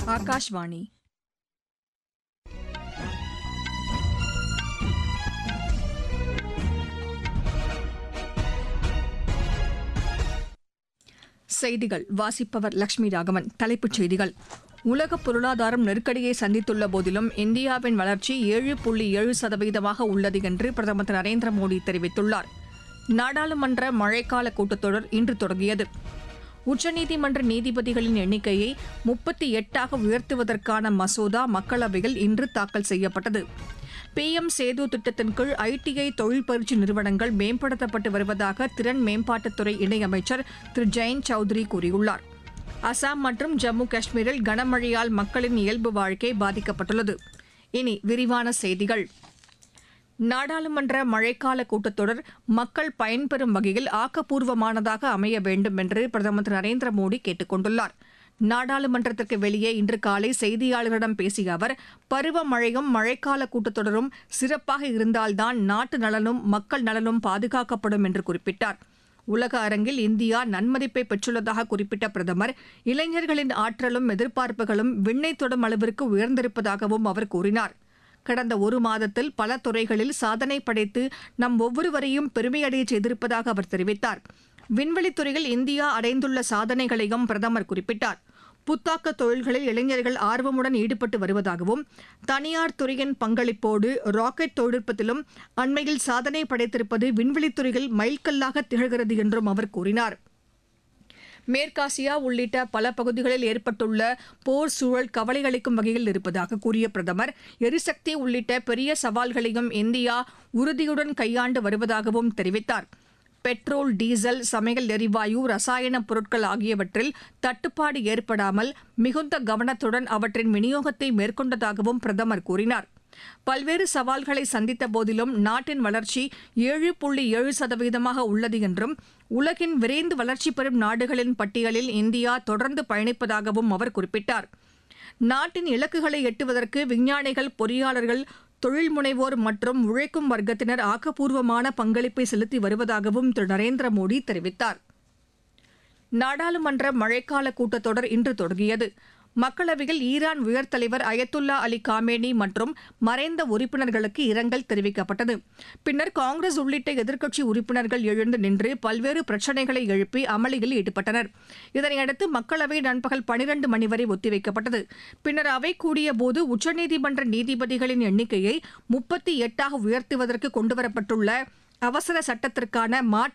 ఆకాశవాణి செய்திகள் வாசிப்பவர் லட்சுமி ராகவன் தலைப்புச் செய்திகள் உலக பொருளாதாரம் நெருக்கடியை சந்தித்துள்ள போதிலும் இந்தியாவின் வளர்ச்சி ஏழு புள்ளி ஏழு சதவீதமாக உள்ளது என்று பிரதமர் திரு நரேந்திர மோடி தெரிவித்துள்ளார் நாடாளுமன்ற மழைக்கால கூட்டத்தொடர் இன்று தொடங்கியது உச்சநீதிமன்ற நீதிபதிகளின் எண்ணிக்கையை முப்பத்தி எட்டாக உயர்த்துவதற்கான மசோதா மக்களவையில் இன்று தாக்கல் செய்யப்பட்டது பிஎம் சேது திட்டத்தின் கீழ் ஐடிஐ தொழில் பயிற்சி நிறுவனங்கள் மேம்படுத்தப்பட்டு வருவதாக திறன் மேம்பாட்டுத்துறை இணையமைச்சர் திரு ஜெயந்த் சௌத்ரி கூறியுள்ளார் அசாம் மற்றும் ஜம்மு காஷ்மீரில் கனமழையால் மக்களின் இயல்பு வாழ்க்கை பாதிக்கப்பட்டுள்ளது இனி விரிவான செய்திகள் நாடாளுமன்ற மழைக்கால கூட்டத்தொடர் மக்கள் பயன்பெறும் வகையில் ஆக்கப்பூர்வமானதாக அமைய வேண்டும் என்று பிரதமர் திரு நரேந்திர மோடி கேட்டுக் கொண்டுள்ளார் நாடாளுமன்றத்திற்கு வெளியே இன்று காலை செய்தியாளர்களிடம் பேசிய அவர் பருவமழையும் மழைக்கால கூட்டத்தொடரும் சிறப்பாக இருந்தால்தான் நாட்டு நலனும் மக்கள் நலனும் பாதுகாக்கப்படும் என்று குறிப்பிட்டார் உலக அரங்கில் இந்தியா நன்மதிப்பை பெற்றுள்ளதாக குறிப்பிட்ட பிரதமர் இளைஞர்களின் ஆற்றலும் எதிர்பார்ப்புகளும் விண்ணை தொடும் அளவிற்கு உயர்ந்திருப்பதாகவும் அவர் கூறினார் கடந்த ஒரு மாதத்தில் பல துறைகளில் சாதனை படைத்து நம் ஒவ்வொருவரையும் பெருமையடைய செய்திருப்பதாக அவர் தெரிவித்தார் விண்வெளித் துறையில் இந்தியா அடைந்துள்ள சாதனைகளையும் பிரதமர் குறிப்பிட்டார் புத்தாக்க தொழில்களில் இளைஞர்கள் ஆர்வமுடன் ஈடுபட்டு வருவதாகவும் தனியார் துறையின் பங்களிப்போடு ராக்கெட் தொழில்நுட்பத்திலும் அண்மையில் சாதனை படைத்திருப்பது விண்வெளித் துறையில் மைல்கல்லாக திகழ்கிறது என்றும் அவர் கூறினார் மேற்காசியா உள்ளிட்ட பல பகுதிகளில் ஏற்பட்டுள்ள போர் சூழல் கவலை அளிக்கும் வகையில் இருப்பதாக கூறிய பிரதமர் எரிசக்தி உள்ளிட்ட பெரிய சவால்களையும் இந்தியா உறுதியுடன் கையாண்டு வருவதாகவும் தெரிவித்தார் பெட்ரோல் டீசல் சமையல் எரிவாயு ரசாயன பொருட்கள் ஆகியவற்றில் தட்டுப்பாடு ஏற்படாமல் மிகுந்த கவனத்துடன் அவற்றின் விநியோகத்தை மேற்கொண்டதாகவும் பிரதமர் கூறினார் பல்வேறு சவால்களை சந்தித்த போதிலும் நாட்டின் வளர்ச்சி ஏழு புள்ளி ஏழு சதவீதமாக உள்ளது என்றும் உலகின் விரைந்து வளர்ச்சி பெறும் நாடுகளின் பட்டியலில் இந்தியா தொடர்ந்து பயணிப்பதாகவும் அவர் குறிப்பிட்டார் நாட்டின் இலக்குகளை எட்டுவதற்கு விஞ்ஞானிகள் பொறியாளர்கள் தொழில் முனைவோர் மற்றும் உழைக்கும் வர்க்கத்தினர் ஆக்கப்பூர்வமான பங்களிப்பை செலுத்தி வருவதாகவும் திரு நரேந்திர மோடி தெரிவித்தார் நாடாளுமன்ற மழைக்கால கூட்டத்தொடர் இன்று தொடங்கியது மக்களவையில் ஈரான் உயர் தலைவர் அயத்துல்லா அலி காமேனி மற்றும் மறைந்த உறுப்பினர்களுக்கு இரங்கல் தெரிவிக்கப்பட்டது பின்னர் காங்கிரஸ் உள்ளிட்ட எதிர்க்கட்சி உறுப்பினர்கள் எழுந்து நின்று பல்வேறு பிரச்சினைகளை எழுப்பி அமளியில் ஈடுபட்டனர் இதனையடுத்து மக்களவை நண்பகல் பனிரண்டு மணி வரை ஒத்திவைக்கப்பட்டது பின்னர் அவை கூடியபோது உச்சநீதிமன்ற நீதிபதிகளின் எண்ணிக்கையை முப்பத்தி எட்டாக உயர்த்துவதற்கு கொண்டுவரப்பட்டுள்ள அவசர சட்டத்திற்கான மாற்று